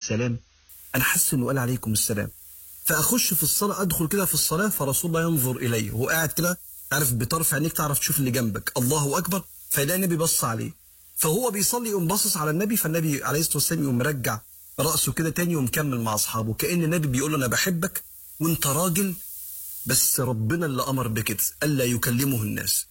السلام انا حاسس انه قال عليكم السلام فاخش في الصلاه ادخل كده في الصلاه فرسول الله ينظر الي وهو قاعد كده عارف بطرف عينيك تعرف تشوف اللي جنبك الله اكبر فيلاقي النبي بص عليه فهو بيصلي يقوم باصص على النبي فالنبي عليه الصلاه والسلام يقوم مرجع راسه كده تاني ومكمل مع اصحابه كان النبي بيقول له انا بحبك وانت راجل بس ربنا اللي امر بكده الا يكلمه الناس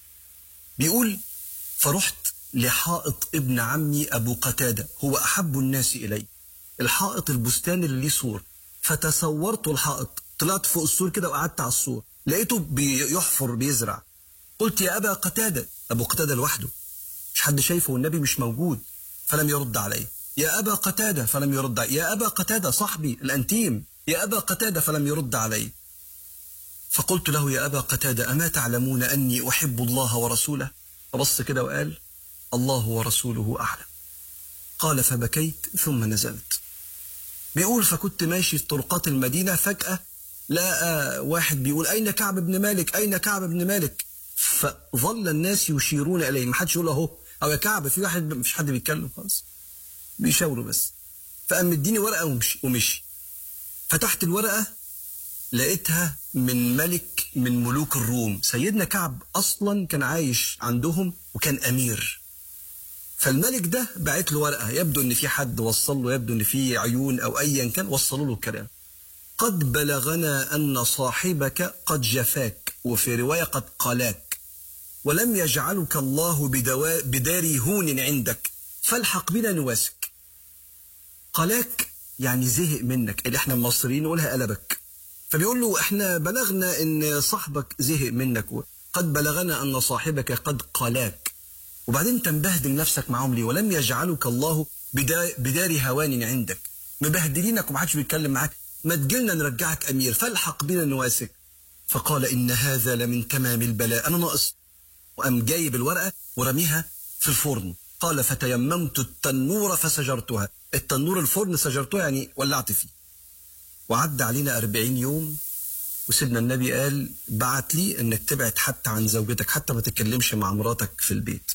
بيقول فرحت لحائط ابن عمي ابو قتاده هو احب الناس الي الحائط البستان اللي ليه سور فتصورت الحائط طلعت فوق السور كده وقعدت على السور لقيته بيحفر بيزرع قلت يا ابا قتاده ابو قتاده لوحده مش حد شايفه والنبي مش موجود فلم يرد علي يا ابا قتاده فلم يرد علي يا ابا قتاده صاحبي الانتيم يا ابا قتاده فلم يرد علي فقلت له يا ابا قتاده اما تعلمون اني احب الله ورسوله فبص كده وقال الله ورسوله اعلم قال فبكيت ثم نزلت بيقول فكنت ماشي في طرقات المدينه فجاه لقى واحد بيقول اين كعب بن مالك اين كعب بن مالك فظل الناس يشيرون اليه ما حدش يقول اهو او يا كعب في واحد مفيش حد بيتكلم خالص بيشاوروا بس فقام مديني ورقه ومشي, ومشي فتحت الورقه لقيتها من ملك من ملوك الروم سيدنا كعب اصلا كان عايش عندهم وكان امير فالملك ده بعت له ورقه يبدو ان في حد وصل له يبدو ان في عيون او ايا كان وصلوا له الكلام قد بلغنا ان صاحبك قد جفاك وفي روايه قد قلاك ولم يجعلك الله بدوا بدار هون عندك فالحق بنا نواسك قلاك يعني زهق منك اللي احنا المصريين نقولها قلبك فبيقول له احنا بلغنا ان صاحبك زهق منك قد بلغنا ان صاحبك قد قلاك وبعدين انت مبهدل نفسك معاهم ليه ولم يجعلك الله بدار هوان عندك مبهدلينك ومحدش بيتكلم معاك ما تجيلنا نرجعك امير فالحق بنا نواسك فقال ان هذا لمن تمام البلاء انا ناقص وقام جايب الورقه ورميها في الفرن قال فتيممت التنور فسجرتها التنور الفرن سجرتها يعني ولعت فيه وعدى علينا أربعين يوم وسيدنا النبي قال بعت لي انك تبعد حتى عن زوجتك حتى ما تتكلمش مع مراتك في البيت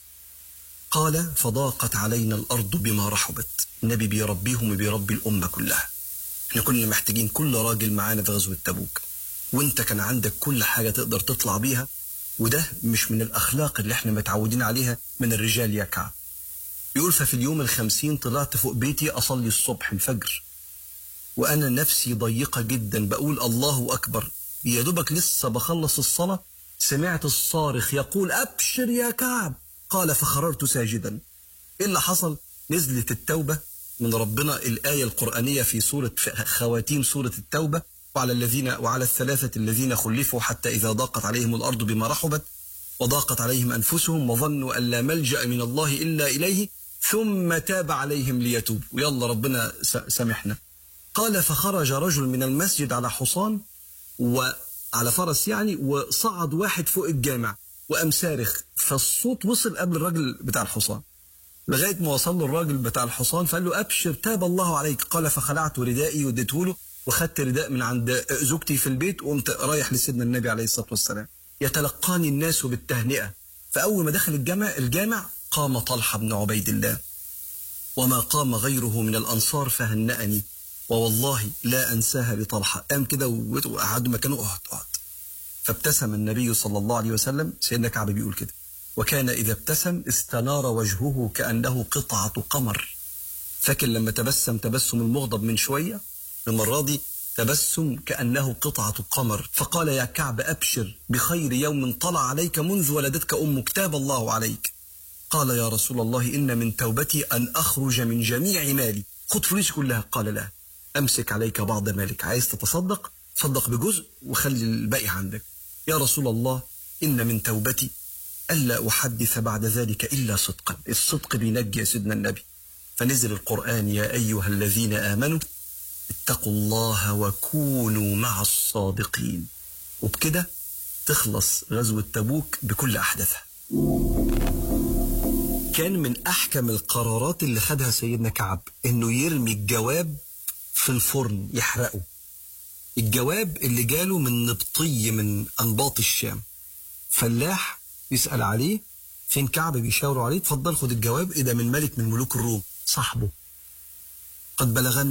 قال فضاقت علينا الارض بما رحبت النبي بيربيهم وبيربي الامه كلها احنا كنا محتاجين كل راجل معانا في غزوه تبوك وانت كان عندك كل حاجه تقدر تطلع بيها وده مش من الاخلاق اللي احنا متعودين عليها من الرجال يا كعب يقول ففي اليوم الخمسين طلعت فوق بيتي اصلي الصبح الفجر وانا نفسي ضيقه جدا بقول الله اكبر يا دوبك لسه بخلص الصلاه سمعت الصارخ يقول ابشر يا كعب قال فخررت ساجدا ايه اللي حصل نزلت التوبه من ربنا الايه القرانيه في سوره في خواتيم سوره التوبه وعلى الذين وعلى الثلاثه الذين خلفوا حتى اذا ضاقت عليهم الارض بما رحبت وضاقت عليهم انفسهم وظنوا ان لا ملجا من الله الا اليه ثم تاب عليهم ليتوبوا ويلا ربنا سامحنا قال فخرج رجل من المسجد على حصان وعلى فرس يعني وصعد واحد فوق الجامع وقام صارخ فالصوت وصل قبل الراجل بتاع الحصان لغايه ما وصل له الراجل بتاع الحصان فقال له ابشر تاب الله عليك قال فخلعت ردائي واديته له وخدت رداء من عند زوجتي في البيت وقمت رايح لسيدنا النبي عليه الصلاه والسلام يتلقاني الناس بالتهنئه فاول ما دخل الجامع الجامع قام طلحه بن عبيد الله وما قام غيره من الانصار فهنأني ووالله لا انساها لطلحه قام كده وقعدوا مكانه اقعد اقعد فابتسم النبي صلى الله عليه وسلم سيدنا كعب بيقول كده وكان اذا ابتسم استنار وجهه كانه قطعه قمر فاكر لما تبسم تبسم المغضب من شويه المره دي تبسم كانه قطعه قمر فقال يا كعب ابشر بخير يوم طلع عليك منذ ولدتك امك تاب الله عليك قال يا رسول الله ان من توبتي ان اخرج من جميع مالي خد فلوس كلها قال لا امسك عليك بعض مالك عايز تتصدق صدق بجزء وخلي الباقي عندك يا رسول الله ان من توبتي الا احدث بعد ذلك الا صدقا الصدق بينجي يا سيدنا النبي فنزل القران يا ايها الذين امنوا اتقوا الله وكونوا مع الصادقين وبكده تخلص غزوه تبوك بكل احداثها كان من احكم القرارات اللي خدها سيدنا كعب انه يرمي الجواب في الفرن يحرقه الجواب اللي جاله من نبطي من انباط الشام فلاح يسال عليه فين كعب بيشاوروا عليه اتفضل خد الجواب ايه ده من ملك من ملوك الروم صاحبه قد بلغنا